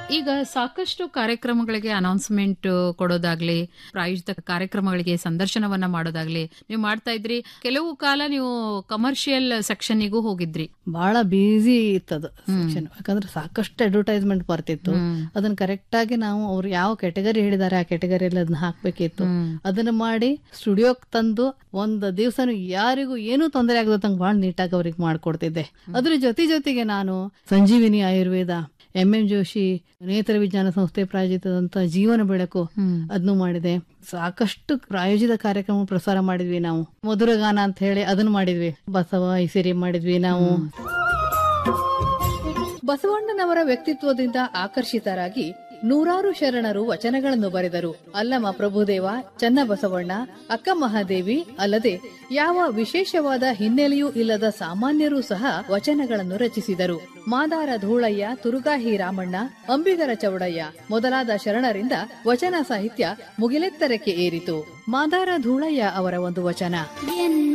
ಈಗ ಸಾಕಷ್ಟು ಕಾರ್ಯಕ್ರಮಗಳಿಗೆ ಅನೌನ್ಸ್ಮೆಂಟ್ ಕೊಡೋದಾಗ್ಲಿ ಪ್ರಾಯೋಜಿತ ಕಾರ್ಯಕ್ರಮಗಳಿಗೆ ಸಂದರ್ಶನವನ್ನ ಮಾಡೋದಾಗ್ಲಿ ನೀವು ಮಾಡ್ತಾ ಇದ್ರಿ ಕೆಲವು ಕಾಲ ನೀವು ಕಮರ್ಷಿಯಲ್ ಸೆಕ್ಷನ್ನಿಗೂ ಹೋಗಿದ್ರಿ ಬಹಳ ಬ್ಯೂಸಿ ಇತ್ತದು ಸೆಕ್ಷನ್ ಯಾಕಂದ್ರೆ ಸಾಕಷ್ಟು ಅಡ್ವರ್ಟೈಸ್ಮೆಂಟ್ ಬರ್ತಿತ್ತು ಅದನ್ನ ಕರೆಕ್ಟ್ ಆಗಿ ನಾವು ಅವ್ರು ಯಾವ ಕೆಟಗರಿ ಹೇಳಿದಾರೆ ಆ ಕೆಟಗರಿಯಲ್ಲಿ ಅದನ್ನ ಹಾಕ್ಬೇಕಿತ್ತು ಅದನ್ನ ಮಾಡಿ ಸ್ಟುಡಿಯೋಕ್ ತಂದು ಒಂದ್ ದಿವ್ಸನು ಯಾರಿಗೂ ಏನೂ ತೊಂದರೆ ಆಗದಂಗೆ ಬಹಳ ನೀಟಾಗಿ ಅವ್ರಿಗೆ ಮಾಡ್ಕೊಡ್ತಿದ್ದೆ ಅದ್ರ ಜೊತೆ ಜೊತೆಗೆ ನಾನು ಸಂಜೀವಿನಿ ಆಯುರ್ವೇದ ಎಂ ಎಂ ಜೋಶಿ ನೇತ್ರ ವಿಜ್ಞಾನ ಸಂಸ್ಥೆ ಪ್ರಾಯೋಜಿತದಂತ ಜೀವನ ಬೆಳಕು ಅದನ್ನು ಮಾಡಿದೆ ಸಾಕಷ್ಟು ಪ್ರಾಯೋಜಿತ ಕಾರ್ಯಕ್ರಮ ಪ್ರಸಾರ ಮಾಡಿದ್ವಿ ನಾವು ಮಧುರಗಾನ ಅಂತ ಹೇಳಿ ಅದನ್ನ ಮಾಡಿದ್ವಿ ಬಸವ ಇಸಿರಿ ಮಾಡಿದ್ವಿ ನಾವು ಬಸವಣ್ಣನವರ ವ್ಯಕ್ತಿತ್ವದಿಂದ ಆಕರ್ಷಿತರಾಗಿ ನೂರಾರು ಶರಣರು ವಚನಗಳನ್ನು ಬರೆದರು ಅಲ್ಲಮ ಪ್ರಭುದೇವ ಚನ್ನಬಸವಣ್ಣ ಅಕ್ಕ ಮಹಾದೇವಿ ಅಲ್ಲದೆ ಯಾವ ವಿಶೇಷವಾದ ಹಿನ್ನೆಲೆಯೂ ಇಲ್ಲದ ಸಾಮಾನ್ಯರೂ ಸಹ ವಚನಗಳನ್ನು ರಚಿಸಿದರು ಮಾದಾರ ಧೂಳಯ್ಯ ತುರುಗಾಹಿ ರಾಮಣ್ಣ ಅಂಬಿಗರ ಚೌಡಯ್ಯ ಮೊದಲಾದ ಶರಣರಿಂದ ವಚನ ಸಾಹಿತ್ಯ ಮುಗಿಲೆತ್ತರಕ್ಕೆ ಏರಿತು ಮಾದಾರ ಧೂಳಯ್ಯ ಅವರ ಒಂದು ವಚನ ಎನ್ನ